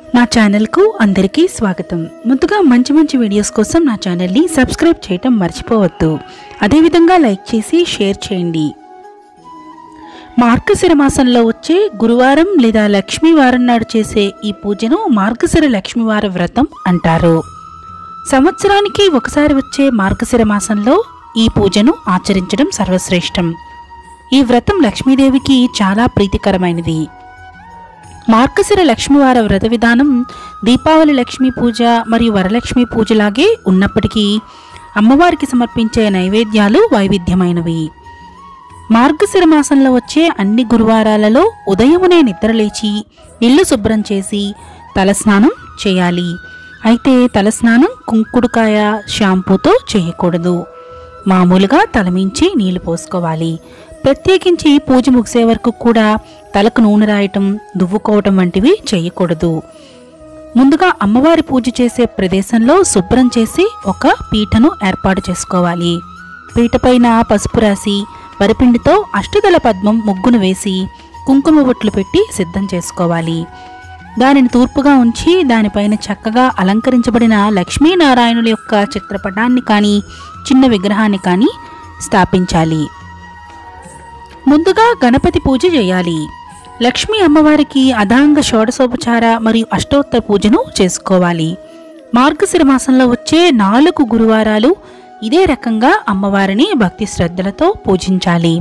నా ఛానల్కు అందరికీ స్వాగతం ముందుగా మంచి మంచి వీడియోస్ కోసం నా ఛానల్ని సబ్స్క్రైబ్ చేయటం మర్చిపోవద్దు అదేవిధంగా లైక్ చేసి షేర్ చేయండి మార్గశిర మాసంలో వచ్చే గురువారం లేదా లక్ష్మీవారం నాడు చేసే ఈ పూజను మార్గశిర లక్ష్మీవార వ్రతం అంటారు సంవత్సరానికి ఒకసారి వచ్చే మార్గశిర మాసంలో ఈ పూజను ఆచరించడం సర్వశ్రేష్టం ఈ వ్రతం లక్ష్మీదేవికి చాలా ప్రీతికరమైనది మార్గశిర లక్ష్మీవార వ్రత విధానం దీపావళి లక్ష్మీ పూజ మరియు వరలక్ష్మి పూజలాగే ఉన్నప్పటికీ అమ్మవారికి సమర్పించే నైవేద్యాలు వైవిధ్యమైనవి మార్గశిర మాసంలో వచ్చే అన్ని గురువారాలలో ఉదయమునే నిద్రలేచి ఇల్లు శుభ్రం చేసి తలస్నానం చేయాలి అయితే తలస్నానం కుంకుడుకాయ షాంపూతో చేయకూడదు మామూలుగా తలమించి నీళ్లు పోసుకోవాలి ప్రత్యేకించి పూజ ముగిసే వరకు కూడా తలకు నూనె రాయటం దువ్వుకోవటం వంటివి చేయకూడదు ముందుగా అమ్మవారి పూజ చేసే ప్రదేశంలో శుభ్రం చేసి ఒక పీటను ఏర్పాటు చేసుకోవాలి పీటపైన పసుపు రాసి వరిపిండితో అష్టదళ పద్మం ముగ్గును వేసి కుంకుమ బొట్లు పెట్టి సిద్ధం చేసుకోవాలి దానిని తూర్పుగా ఉంచి దానిపైన చక్కగా అలంకరించబడిన లక్ష్మీనారాయణుల యొక్క చిత్రపటాన్ని కానీ చిన్న విగ్రహాన్ని కానీ స్థాపించాలి ముందుగా గణపతి పూజ చేయాలి లక్ష్మీ అమ్మవారికి అదాంగ షోడశోపచార మరియు అష్టోత్తర పూజను చేసుకోవాలి మార్గశిర మాసంలో వచ్చే నాలుగు గురువారాలు ఇదే రకంగా అమ్మవారిని భక్తి శ్రద్ధలతో పూజించాలి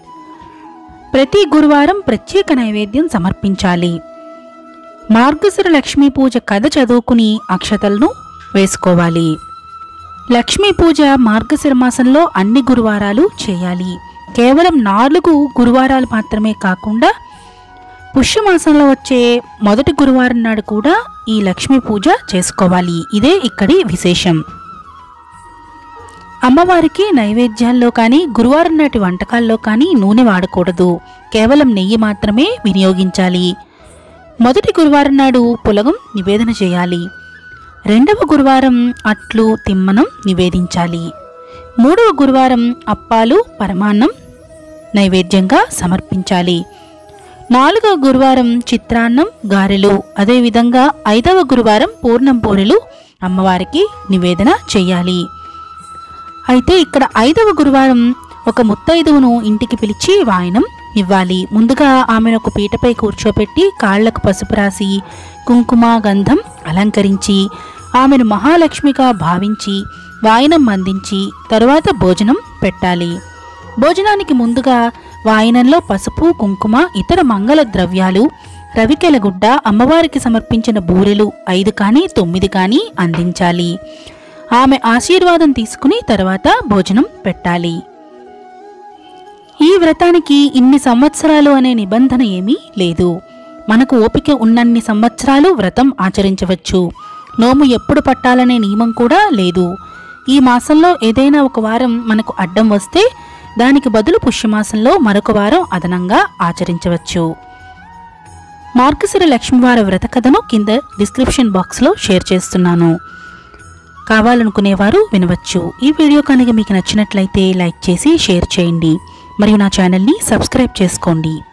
ప్రతి గురువారం ప్రత్యేక నైవేద్యం సమర్పించాలి మార్గశిర లక్ష్మీ పూజ కథ చదువుకుని అక్షతలను వేసుకోవాలి లక్ష్మీ పూజ మార్గశిర మాసంలో అన్ని గురువారాలు చేయాలి కేవలం నాలుగు గురువారాలు మాత్రమే కాకుండా పుష్యమాసంలో వచ్చే మొదటి గురువారం నాడు కూడా ఈ లక్ష్మీ పూజ చేసుకోవాలి ఇదే ఇక్కడి విశేషం అమ్మవారికి నైవేద్యాల్లో కానీ గురువారం నాటి వంటకాల్లో కానీ నూనె వాడకూడదు కేవలం నెయ్యి మాత్రమే వినియోగించాలి మొదటి గురువారం నాడు పులగం నివేదన చేయాలి రెండవ గురువారం అట్లు తిమ్మనం నివేదించాలి మూడవ గురువారం అప్పాలు పరమాన్నం నైవేద్యంగా సమర్పించాలి నాలుగవ గురువారం చిత్రాన్నం గారెలు అదేవిధంగా ఐదవ గురువారం పూర్ణం పూరెలు అమ్మవారికి నివేదన చేయాలి అయితే ఇక్కడ ఐదవ గురువారం ఒక ముత్తైదువును ఇంటికి పిలిచి వాయనం ఇవ్వాలి ముందుగా ఆమెను ఒక పీటపై కూర్చోపెట్టి కాళ్లకు పసుపు రాసి కుంకుమ గంధం అలంకరించి ఆమెను మహాలక్ష్మిగా భావించి వాయనం అందించి తరువాత భోజనం పెట్టాలి భోజనానికి ముందుగా వాయనంలో పసుపు కుంకుమ ఇతర మంగళ ద్రవ్యాలు రవికెల గుడ్డ అమ్మవారికి సమర్పించిన బూరెలు ఐదు కానీ తొమ్మిది కానీ అందించాలి ఆమె ఆశీర్వాదం తీసుకుని తర్వాత భోజనం పెట్టాలి ఈ వ్రతానికి ఇన్ని సంవత్సరాలు అనే నిబంధన ఏమీ లేదు మనకు ఓపిక ఉన్నన్ని సంవత్సరాలు వ్రతం ఆచరించవచ్చు నోము ఎప్పుడు పట్టాలనే నియమం కూడా లేదు ఈ మాసంలో ఏదైనా ఒక వారం మనకు అడ్డం వస్తే దానికి బదులు పుష్యమాసంలో మరొక వారం అదనంగా ఆచరించవచ్చు మార్గశిర లక్ష్మీవార వ్రత కథను కింద డిస్క్రిప్షన్ బాక్స్లో షేర్ చేస్తున్నాను కావాలనుకునేవారు వినవచ్చు ఈ వీడియో కనుక మీకు నచ్చినట్లయితే లైక్ చేసి షేర్ చేయండి మరియు నా ఛానల్ని సబ్స్క్రైబ్ చేసుకోండి